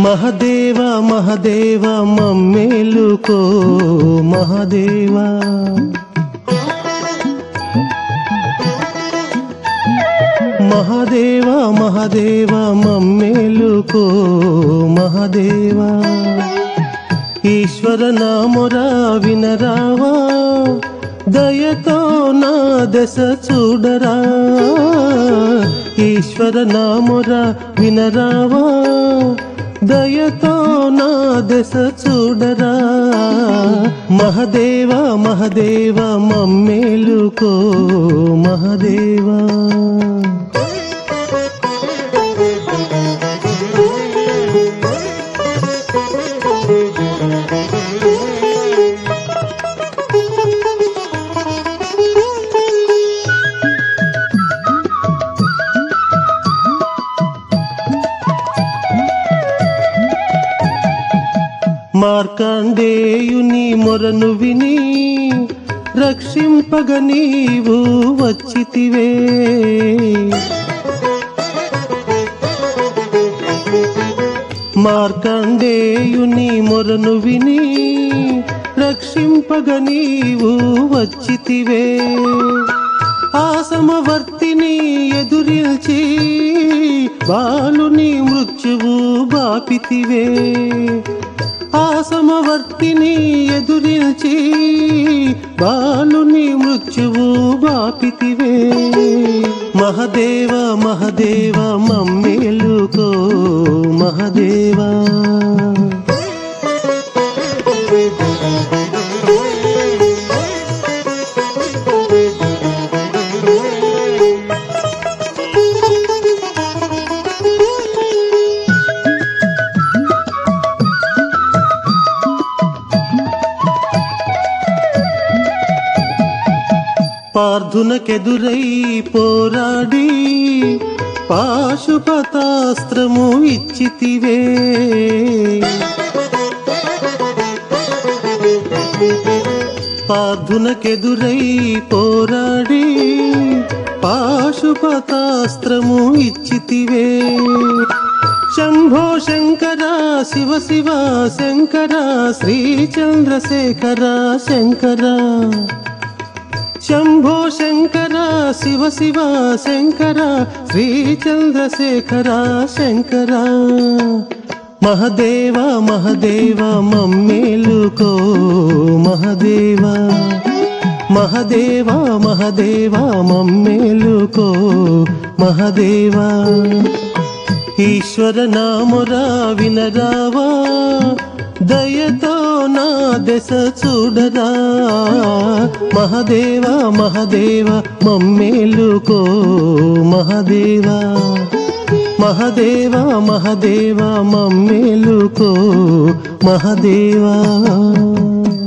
మహదేవ మహదేవ మమ్మేలుకో మహదేవా మహదేవ మహదేవ మమ్మేలుకో మహదేవా ఈశ్వర నామురా వినరావా దయతో నా దశ చూడరా ఈశ్వర నామురా వినరావా దయతో నా దశ చూడరా మహదేవ మహదేవ మమ్మేలుకో మహదేవా మార్కండేయుని మొరను విని రక్షింపగ నీవు వచ్చితివే మార్కండేయుని మొరను విని రక్షింపగ నీవు వచ్చితివే ఆసమవర్తిని ఎదురిల్చి బాలుని మృత్యువు బాపితివే ఆసమవర్తిని ఎదురిల్చి బాలుని మృత్యువు బాపితివే మహదేవ మహదేవ మమ్మేలుకో మహదేవా పార్థునకెదురై పోరాడి పాశుపతాస్త్రము ఇచ్చితివే పార్థునకెదురై పోరాడి పాశుపతాస్త్రము ఇచ్చితివే శంభో శంకర శివ శివ శంకర శ్రీచంద్రశేఖర శంకర శంభో శంకర శివ శివ శంకర శ్రీచంద్రశేఖర శంకర మహదేవ మహదేవ మమ్మేలుకో మహదేవ మహదేవ మహదేవ మమ్మేలుకో మహదేవ ఈశ్వర నామురా వినరావా దయతో నా దశ చూడరా మహదేవ మహదేవ మమ్మేలుకో మహదేవా మహదేవ మహదేవ మమ్మేలుకో మహదేవా